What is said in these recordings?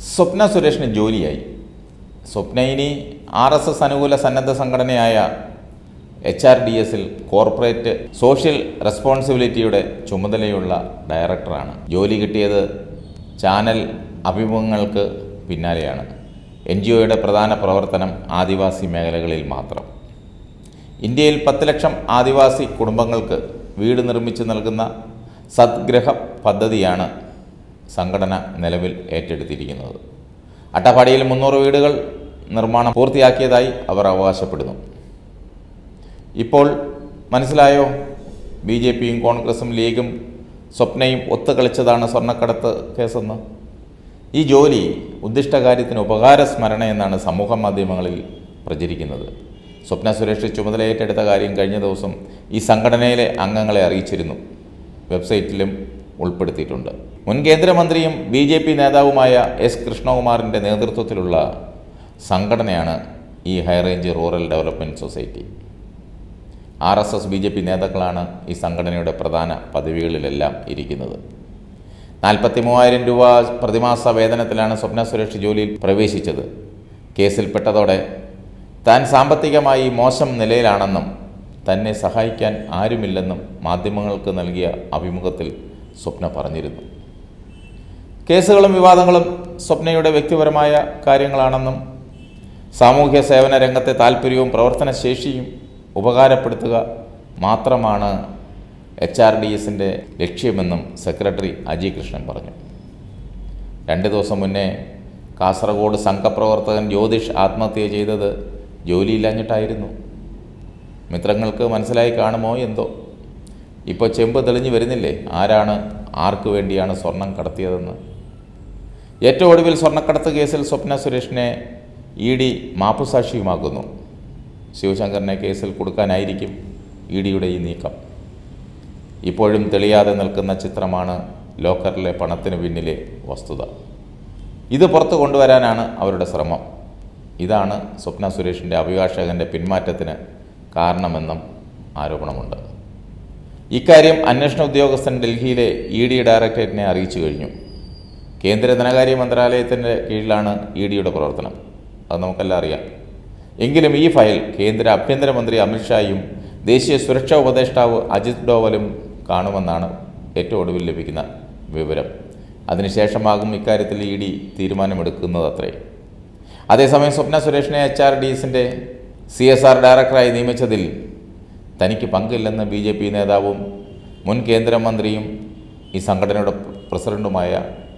സ്വപ്ന സുരേഷിന് ജോലിയായി സ്വപ്ന ഇനി ആർ എസ് എസ് അനുകൂല സന്നദ്ധ സംഘടനയായ എച്ച് ആർ ഡി എസിൽ കോർപ്പറേറ്റ് സോഷ്യൽ റെസ്പോൺസിബിലിറ്റിയുടെ ചുമതലയുള്ള ഡയറക്ടറാണ് ജോലി കിട്ടിയത് ചാനൽ അഭിമുഖങ്ങൾക്ക് പിന്നാലെയാണ് എൻ ജി ഒയുടെ പ്രധാന പ്രവർത്തനം ആദിവാസി മേഖലകളിൽ മാത്രം ഇന്ത്യയിൽ പത്ത് ലക്ഷം ആദിവാസി കുടുംബങ്ങൾക്ക് വീട് നിർമ്മിച്ചു നൽകുന്ന സദ്ഗ്രഹ പദ്ധതിയാണ് സംഘടന നിലവിൽ ഏറ്റെടുത്തിരിക്കുന്നത് അട്ടപ്പാടിയിൽ മുന്നൂറ് വീടുകൾ നിർമ്മാണം പൂർത്തിയാക്കിയതായി അവർ അവകാശപ്പെടുന്നു ഇപ്പോൾ മനസ്സിലായോ ബി ജെ പിയും കോൺഗ്രസും ലീഗും സ്വപ്നയും ഒത്തുകളിച്ചതാണ് സ്വർണ്ണക്കടത്ത് കേസെന്ന് ഈ ജോലി ഉദ്ദിഷ്ട കാര്യത്തിന് ഉപകാരസ്മരണ എന്നാണ് സമൂഹ മാധ്യമങ്ങളിൽ പ്രചരിക്കുന്നത് സ്വപ്ന സുരേഷ് ചുമതല ഏറ്റെടുത്ത കാര്യം കഴിഞ്ഞ ദിവസം ഈ സംഘടനയിലെ അംഗങ്ങളെ അറിയിച്ചിരുന്നു വെബ്സൈറ്റിലും ഉൾപ്പെടുത്തിയിട്ടുണ്ട് മുൻ കേന്ദ്രമന്ത്രിയും ബി ജെ പി നേതാവുമായ എസ് കൃഷ്ണകുമാറിൻ്റെ നേതൃത്വത്തിലുള്ള സംഘടനയാണ് ഈ high range rural development society R S S B J P നേതാക്കളാണ് ഈ സംഘടനയുടെ പ്രധാന പദവികളിലെല്ലാം ഇരിക്കുന്നത് നാൽപ്പത്തി മൂവായിരം രൂപ പ്രതിമാസ വേതനത്തിലാണ് സ്വപ്ന സുരേഷ് ജോലിയിൽ പ്രവേശിച്ചത് കേസിൽപ്പെട്ടതോടെ താൻ സാമ്പത്തികമായി മോശം നിലയിലാണെന്നും തന്നെ സഹായിക്കാൻ ആരുമില്ലെന്നും മാധ്യമങ്ങൾക്ക് നൽകിയ അഭിമുഖത്തിൽ സ്വപ്ന പറഞ്ഞിരുന്നു കേസുകളും വിവാദങ്ങളും സ്വപ്നയുടെ വ്യക്തിപരമായ കാര്യങ്ങളാണെന്നും സാമൂഹ്യ സേവന രംഗത്തെ താല്പര്യവും പ്രവർത്തനശേഷിയും ഉപകാരപ്പെടുത്തുക മാത്രമാണ് എച്ച് ആർ ഡി എസിൻ്റെ ലക്ഷ്യമെന്നും സെക്രട്ടറി അജി കൃഷ്ണൻ പറഞ്ഞു രണ്ട് ദിവസം മുന്നേ കാസർഗോഡ് സംഘപ്രവർത്തകൻ ജ്യോതിഷ് ആത്മഹത്യ ചെയ്തത് ജോലിയില്ലാഞ്ഞിട്ടായിരുന്നു മിത്രങ്ങൾക്ക് മനസ്സിലായി കാണുമോ എന്തോ ഇപ്പോൾ ചെമ്പ് തെളിഞ്ഞു വരുന്നില്ലേ ആരാണ് ആർക്കു വേണ്ടിയാണ് സ്വർണം കടത്തിയതെന്ന് ഏറ്റവും ഒടുവിൽ സ്വർണ്ണക്കടത്ത് കേസിൽ സ്വപ്ന സുരേഷിനെ ഇ ഡി മാപ്പുസാക്ഷിയുമാക്കുന്നു ശിവശങ്കറിനെ കേസിൽ കൊടുക്കാനായിരിക്കും ഇ ഡിയുടെ ഈ നീക്കം ഇപ്പോഴും തെളിയാതെ നിൽക്കുന്ന ചിത്രമാണ് ലോക്കറിലെ പണത്തിന് പിന്നിലെ വസ്തുത ഇത് പുറത്തു കൊണ്ടുവരാനാണ് അവരുടെ ശ്രമം ഇതാണ് സ്വപ്ന സുരേഷിൻ്റെ അഭിഭാഷകൻ്റെ പിന്മാറ്റത്തിന് കാരണമെന്നും ആരോപണമുണ്ട് ഇക്കാര്യം അന്വേഷണ ഉദ്യോഗസ്ഥൻ ഡൽഹിയിലെ ഇ ഡി ഡയറക്ടറേറ്റിനെ അറിയിച്ചു കഴിഞ്ഞു കേന്ദ്ര ധനകാര്യ മന്ത്രാലയത്തിൻ്റെ കീഴിലാണ് ഇ ഡിയുടെ പ്രവർത്തനം അത് നമുക്കെല്ലാം അറിയാം എങ്കിലും ഈ ഫയൽ കേന്ദ്ര ആഭ്യന്തരമന്ത്രി അമിത്ഷായും ദേശീയ സുരക്ഷാ ഉപദേഷ്ടാവ് അജിത് ഡോവലും കാണുമെന്നാണ് ഏറ്റവും ഒടുവിൽ ലഭിക്കുന്ന വിവരം അതിനുശേഷമാകും ഇക്കാര്യത്തിൽ ഇ ഡി തീരുമാനമെടുക്കുന്നത് അത്രേ അതേസമയം സ്വപ്ന സുരേഷിനെ എച്ച് ആർ ഡി എസിൻ്റെ സി എസ് ആർ ഡയറക്ടറായി നിയമിച്ചതിൽ തനിക്ക് പങ്കില്ലെന്ന് ബി ജെ പി നേതാവും മുൻ കേന്ദ്രമന്ത്രിയും ഈ സംഘടനയുടെ പ്രസിഡന്റുമായ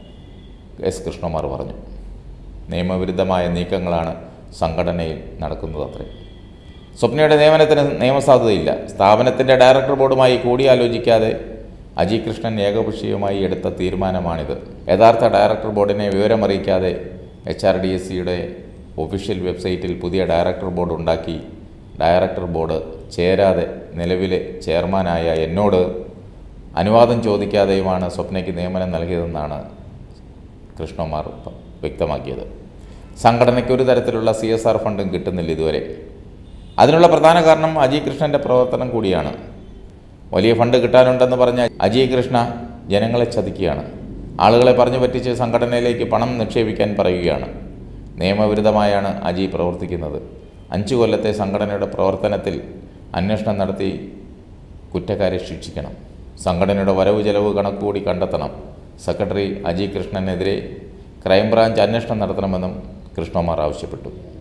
എസ് കൃഷ്ണകുമാർ പറഞ്ഞു നിയമവിരുദ്ധമായ നീക്കങ്ങളാണ് സംഘടനയിൽ നടക്കുന്നത് അത്രേ സ്വപ്നയുടെ നിയമനത്തിന് നിയമസാധുതയില്ല സ്ഥാപനത്തിൻ്റെ ഡയറക്ടർ ബോർഡുമായി കൂടിയാലോചിക്കാതെ അജി കൃഷ്ണൻ ഏകപക്ഷീയമായി എടുത്ത തീരുമാനമാണിത് യഥാർത്ഥ ഡയറക്ടർ ബോർഡിനെ വിവരമറിയിക്കാതെ എച്ച് ആർ ഡി എസ് സിയുടെ ഒഫീഷ്യൽ വെബ്സൈറ്റിൽ പുതിയ ഡയറക്ടർ ബോർഡ് ഉണ്ടാക്കി ഡയറക്ടർ ബോർഡ് ചേരാതെ നിലവിലെ ചെയർമാനായ എന്നോട് അനുവാദം ചോദിക്കാതെയുമാണ് സ്വപ്നയ്ക്ക് നിയമനം നൽകിയതെന്നാണ് കൃഷ്ണകുമാർ വ്യക്തമാക്കിയത് സംഘടനയ്ക്ക് ഒരു തരത്തിലുള്ള സി എസ് ആർ ഫണ്ടും കിട്ടുന്നില്ല ഇതുവരെ അതിനുള്ള പ്രധാന കാരണം അജയ് കൃഷ്ണൻ്റെ പ്രവർത്തനം കൂടിയാണ് വലിയ ഫണ്ട് കിട്ടാനുണ്ടെന്ന് പറഞ്ഞ അജയ് കൃഷ്ണ ജനങ്ങളെ ചതിക്കുകയാണ് ആളുകളെ പറഞ്ഞു പറ്റിച്ച് സംഘടനയിലേക്ക് പണം നിക്ഷേപിക്കാൻ പറയുകയാണ് നിയമവിരുദ്ധമായാണ് അജയ് പ്രവർത്തിക്കുന്നത് അഞ്ചു കൊല്ലത്തെ സംഘടനയുടെ പ്രവർത്തനത്തിൽ അന്വേഷണം നടത്തി കുറ്റക്കാരെ ശിക്ഷിക്കണം സംഘടനയുടെ വരവ് ചെലവ് കണക്കുകൂടി കണ്ടെത്തണം സെക്രട്ടറി അജയ് കൃഷ്ണനെതിരെ ക്രൈംബ്രാഞ്ച് അന്വേഷണം നടത്തണമെന്നും കൃഷ്ണകുമാർ ആവശ്യപ്പെട്ടു